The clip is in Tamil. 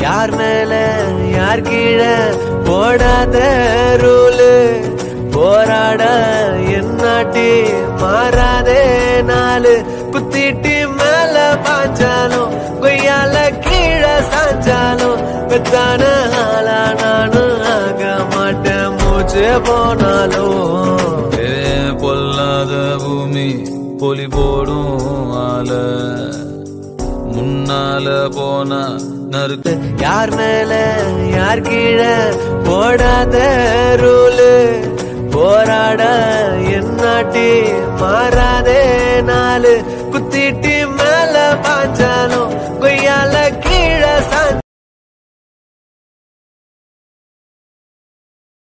யார் மேல யார் கீழே போடாத ரூலு போராட என்னாட்டி மாறாதே நாலு குத்திட்டு மேல பாஞ்சாலும் கொய்யால கீழே சாஞ்சாலும் பெத்தான ஆளா நானும் ஆக மாட்டேன் மூச்சு போனாலும் ஏ பொல்லாத பூமி பொலி போடும் ஆல முன்னால போனா நறுக்கு யார் மேல யார் கீழே போடாத ரூலு போராட என்னாட்டி மாறா